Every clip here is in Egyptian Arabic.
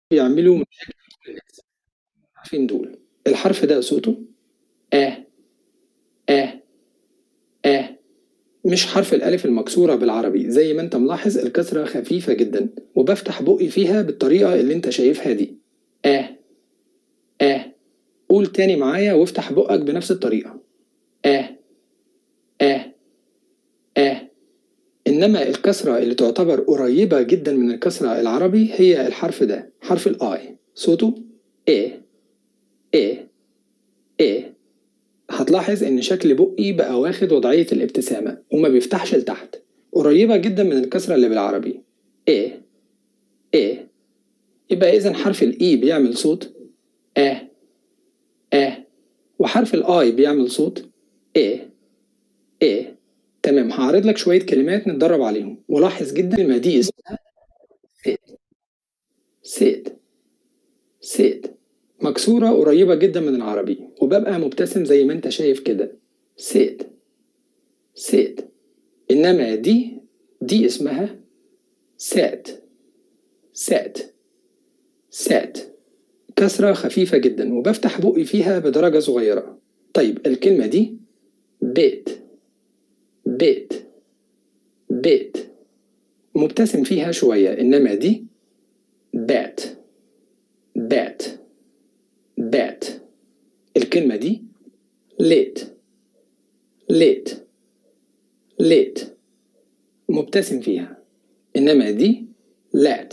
بيعملوا مشاكل في الاسم الحرفين دول الحرف ده صوته آه آه آه مش حرف الألف المكسورة بالعربي زي ما أنت ملاحظ الكسرة خفيفة جدا وبفتح بقي فيها بالطريقة اللي أنت شايفها دي آه آه قول تاني معايا وافتح بقك بنفس الطريقة آه آه آه إنما الكسرة اللي تعتبر قريبة جدا من الكسرة العربي هي الحرف ده حرف الآي صوته إيه إيه إيه هتلاحظ إن شكل بقي بقى واخد وضعية الابتسامة وما بيفتحش لتحت قريبة جدا من الكسرة اللي بالعربي إيه إيه يبقى إذا حرف الإي بيعمل صوت آه آه وحرف الآي بيعمل صوت إيه إيه تمام هعرض لك شوية كلمات نتدرب عليهم ولاحظ جدا الكلمة دي اسمها sit sit sit مكسورة قريبة جدا من العربي وببقى مبتسم زي ما انت شايف كده sit sit إنما دي دي اسمها sat sat sat كسرة خفيفة جدا وبفتح بقي فيها بدرجة صغيرة طيب الكلمة دي بيت بيت بيت مبتسم فيها شوية إنما دي بات بات بات الكلمة دي ليت ليت ليت مبتسم فيها إنما دي لات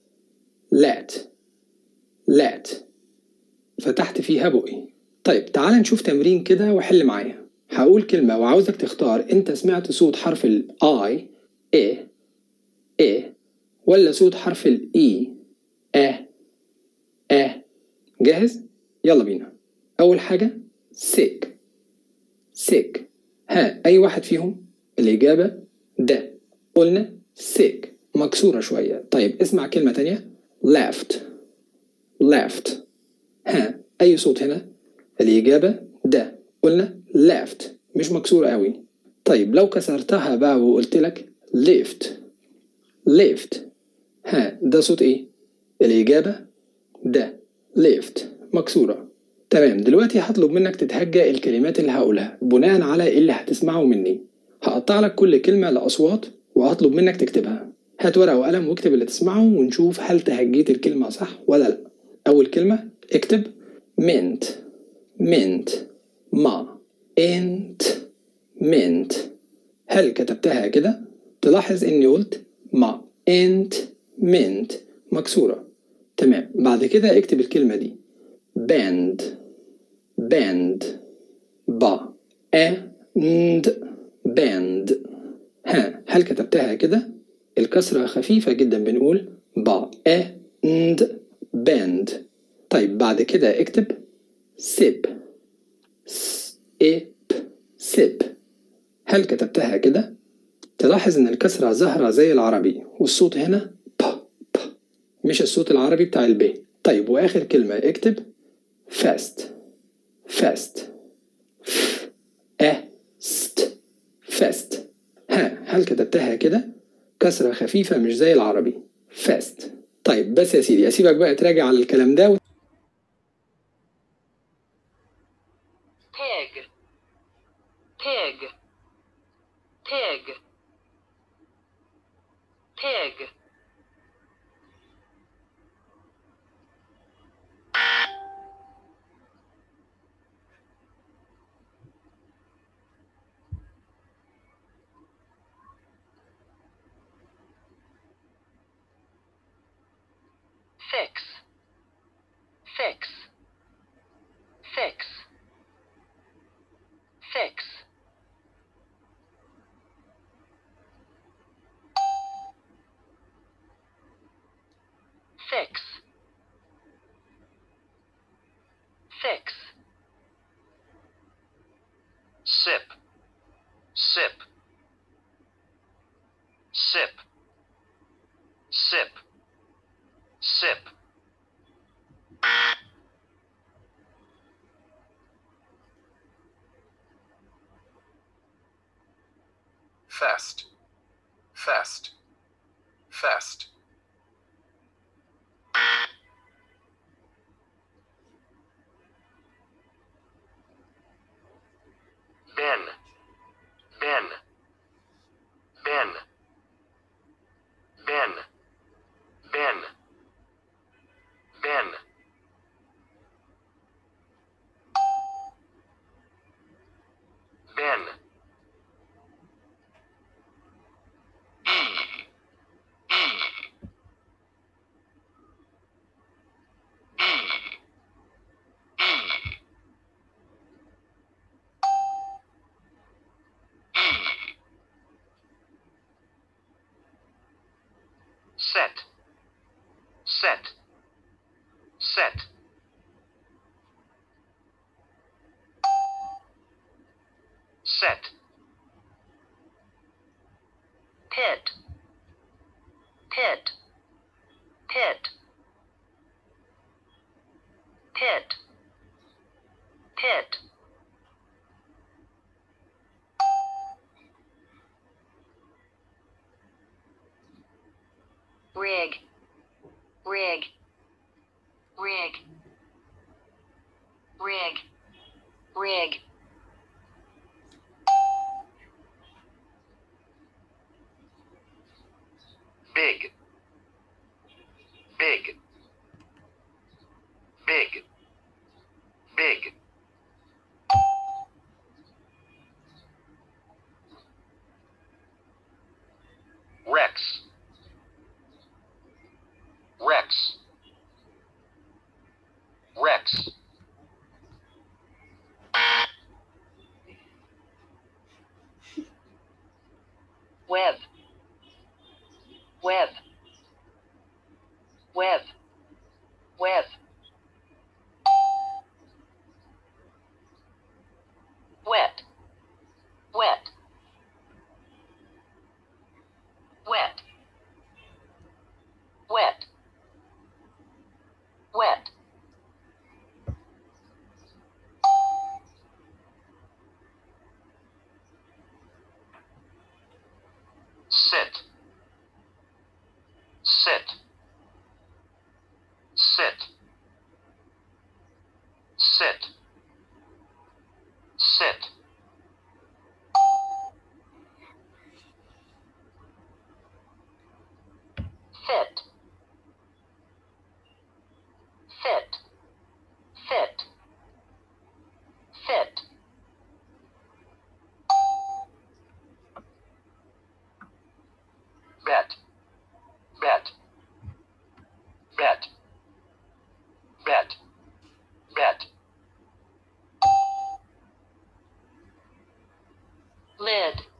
لات لات فتحت فيها بقي طيب تعال نشوف تمرين كده وحل معايا هقول كلمة وعاوزك تختار انت سمعت صوت حرف ال I إيه إيه ولا صوت حرف ال E آه آه جاهز؟ يلا بينا أول حاجة sick sick ها أي واحد فيهم الإجابة ده قلنا sick مكسورة شوية طيب اسمع كلمة تانية left left ها أي صوت هنا الإجابة ده قلنا left مش مكسورة قوي طيب لو كسرتها بقى وقلت لك lift lift ها ده صوت ايه الإجابة ده lift مكسورة تمام دلوقتي هطلب منك تتهجى الكلمات اللي هقولها بناء على اللي هتسمعه مني هقطع لك كل كلمة لأصوات وهطلب منك تكتبها هات ورقة وقلم واكتب اللي تسمعه ونشوف هل تهجيت الكلمة صح ولا لا أول كلمة اكتب mint mint ما انت mint هل كتبتها كده؟ تلاحظ اني قلت ما انت mint مكسورة تمام بعد كده اكتب الكلمة دي band band با and band ها هل كتبتها كده؟ الكسرة خفيفة جدا بنقول با and band طيب بعد كده اكتب sip sip sip هل كتبتها كده؟ تلاحظ ان الكسرة ظاهرة زي العربي والصوت هنا ب ب مش الصوت العربي بتاع الب طيب واخر كلمة اكتب fast fast ف ا ست fast ها هل كتبتها كده؟ كسرة خفيفة مش زي العربي fast طيب بس يا سيدي اسيبك بقى تراجع على الكلام ده pig pig pig pig fix fix fix fix fix fix sip, sip, sip, sip, sip. Fest, fest, fest. set, set, pit, pit, pit, pit, pit, rig, rig, rig, rig, rig, big, big, big, big, Rex, Rex, Rex, web, web, web, web. Wet, wet, wet, wet, wet. sit, sit, sit, sit, sit, fit, fit, fit, fit, bet, bet, bet, bet, bet, lid,